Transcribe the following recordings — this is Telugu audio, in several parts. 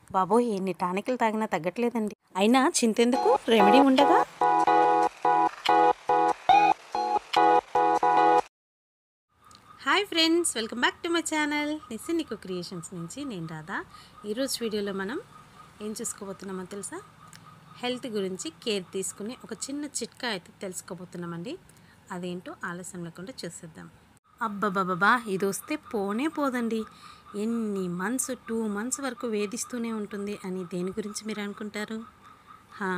బాబోయ్ ఎన్ని టానిక్లు తాగినా తగ్గట్లేదండి అయినా చింతెందుకు రెమెడీ ఉండగా hi friends welcome back to my channel నిస్సినికు క్రియేషన్స్ నుంచి నేను రాధా ఈరోజు వీడియోలో మనం ఏం చూసుకోబోతున్నామో తెలుసా హెల్త్ గురించి కేర్ తీసుకునే ఒక చిన్న చిట్కా అయితే తెలుసుకోబోతున్నామండి అదేంటో ఆలస్యం లేకుండా చూసేద్దాం అబ్బబ్బబ్బా ఇది వస్తే పోనే పోదండి ఎన్ని మంత్స్ టూ మంత్స్ వరకు వేధిస్తూనే ఉంటుంది అని దేని గురించి మీరు అనుకుంటారు హా,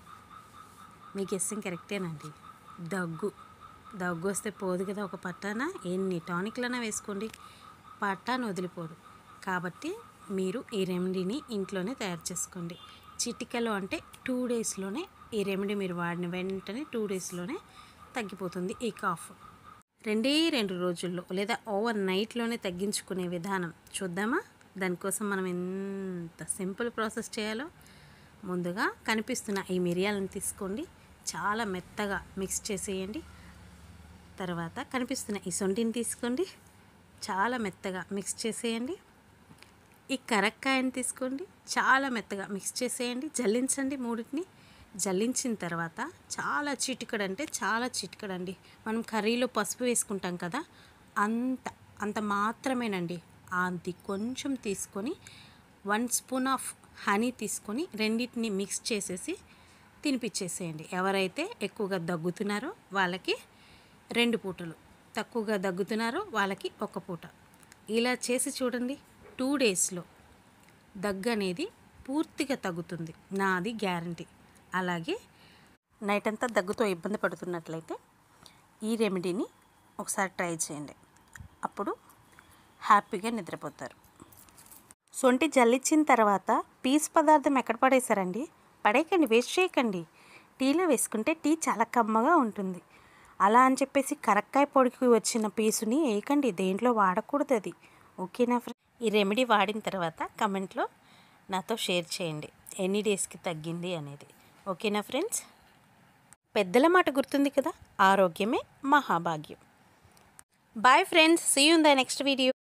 మీ గెస్సింగ్ కరెక్టేనండి దగ్గు దగ్గు వస్తే పోదు కదా ఒక పట్టాన ఎన్ని టానిక్లైనా వేసుకోండి పట్టాన వదిలిపోదు కాబట్టి మీరు ఈ రెమెడీని ఇంట్లోనే తయారు చేసుకోండి చిటికలో అంటే టూ డేస్లోనే ఈ రెమెడీ మీరు వాడిన వెంటనే టూ డేస్లోనే తగ్గిపోతుంది ఈ కాఫ్ రెండే రెండు రోజుల్లో లేదా ఓవర్ నైట్లోనే తగ్గించుకునే విధానం చూద్దామా దానికోసం మనం ఎంత సింపుల్ ప్రాసెస్ చేయాలో ముందుగా కనిపిస్తున్న ఈ మిరియాలను తీసుకోండి చాలా మెత్తగా మిక్స్ చేసేయండి తర్వాత కనిపిస్తున్న ఈ సొంటిని తీసుకోండి చాలా మెత్తగా మిక్స్ చేసేయండి ఈ కరక్కాయని తీసుకోండి చాలా మెత్తగా మిక్స్ చేసేయండి జల్లించండి మూడింటిని జల్లించిన తర్వాత చాలా చిటికడు అంటే చాలా చిటికడండి మనం కర్రీలో పసుపు వేసుకుంటాం కదా అంత అంత మాత్రమేనండి అది కొంచెం తీసుకొని వన్ స్పూన్ ఆఫ్ హనీ తీసుకొని రెండింటిని మిక్స్ చేసేసి తినిపించేసేయండి ఎవరైతే ఎక్కువగా దగ్గుతున్నారో వాళ్ళకి రెండు పూటలు తక్కువగా దగ్గుతున్నారో వాళ్ళకి ఒక పూట ఇలా చేసి చూడండి టూ డేస్లో దగ్గు అనేది పూర్తిగా తగ్గుతుంది నాది గ్యారంటీ అలాగే నైట్ అంతా దగ్గుతో ఇబ్బంది పడుతున్నట్లయితే ఈ రెమెడీని ఒకసారి ట్రై చేయండి అప్పుడు హ్యాపీగా నిద్రపోతారు సొంటి జల్లించిన తర్వాత పీస్ పదార్థం ఎక్కడ పడేశారండి పడేయకండి వేస్ట్ చేయకండి టీలో వేసుకుంటే టీ చాలా కమ్మగా ఉంటుంది అలా అని చెప్పేసి కరక్కాయ పొడికి వచ్చిన పీసుని వేయకండి దేంట్లో వాడకూడదు అది ఓకేనా ఫ్రెండ్ ఈ రెమెడీ వాడిన తర్వాత కమెంట్లో నాతో షేర్ చేయండి ఎన్ని డేస్కి తగ్గింది అనేది ఓకేనా ఫ్రెండ్స్ పెద్దల మాట గుర్తుంది కదా ఆరోగ్యమే మహాభాగ్యం bye friends see you in the next video